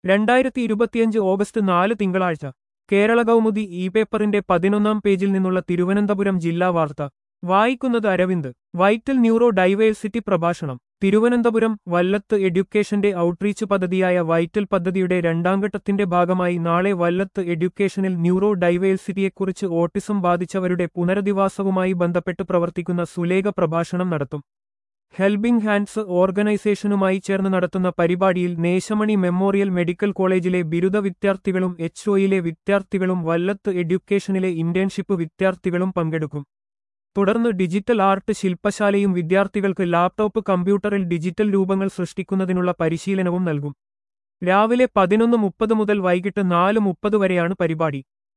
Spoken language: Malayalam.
രണ്ടായിരത്തി ഇരുപത്തിയഞ്ച് ഓഗസ്റ്റ് നാല് തിങ്കളാഴ്ച കേരള കൗമുദി ഇ പേപ്പറിന്റെ പതിനൊന്നാം പേജിൽ നിന്നുള്ള തിരുവനന്തപുരം ജില്ലാ വാർത്ത വായിക്കുന്നത് അരവിന്ദ് വൈറ്റൽ ന്യൂറോ ഡൈവേഴ്സിറ്റി പ്രഭാഷണം തിരുവനന്തപുരം വല്ലത്ത് എഡ്യൂക്കേഷന്റെ ഔട്ട്റീച്ച് പദ്ധതിയായ വൈറ്റൽ പദ്ധതിയുടെ രണ്ടാംഘട്ടത്തിന്റെ ഭാഗമായി നാളെ വല്ലത്ത് എഡ്യൂക്കേഷനിൽ ന്യൂറോ ഡൈവേഴ്സിറ്റിയെക്കുറിച്ച് ഓട്ടിസം ബാധിച്ചവരുടെ പുനരധിവാസവുമായി ബന്ധപ്പെട്ട് പ്രവർത്തിക്കുന്ന സുലേഖ പ്രഭാഷണം നടത്തും ഹെൽബിംഗ് ഹാൻഡ്സ് ഓർഗനൈസേഷനുമായി ചേർന്ന് നടത്തുന്ന പരിപാടിയിൽ നേശമണി മെമ്മോറിയൽ മെഡിക്കൽ കോളേജിലെ ബിരുദ വിദ്യാർത്ഥികളും എച്ച് ഒയിലെ വിദ്യാർത്ഥികളും വല്ലത്ത് എഡ്യൂക്കേഷനിലെ ഇന്റേൺഷിപ്പ് വിദ്യാർത്ഥികളും പങ്കെടുക്കും തുടർന്ന് ഡിജിറ്റൽ ആർട്ട് ശില്പശാലയും വിദ്യാർത്ഥികൾക്ക് ലാപ്ടോപ്പ് കമ്പ്യൂട്ടറിൽ ഡിജിറ്റൽ രൂപങ്ങൾ സൃഷ്ടിക്കുന്നതിനുള്ള പരിശീലനവും നൽകും രാവിലെ പതിനൊന്ന് മുപ്പത് മുതൽ വൈകിട്ട് നാല് മുപ്പത് വരെയാണ് പരിപാടി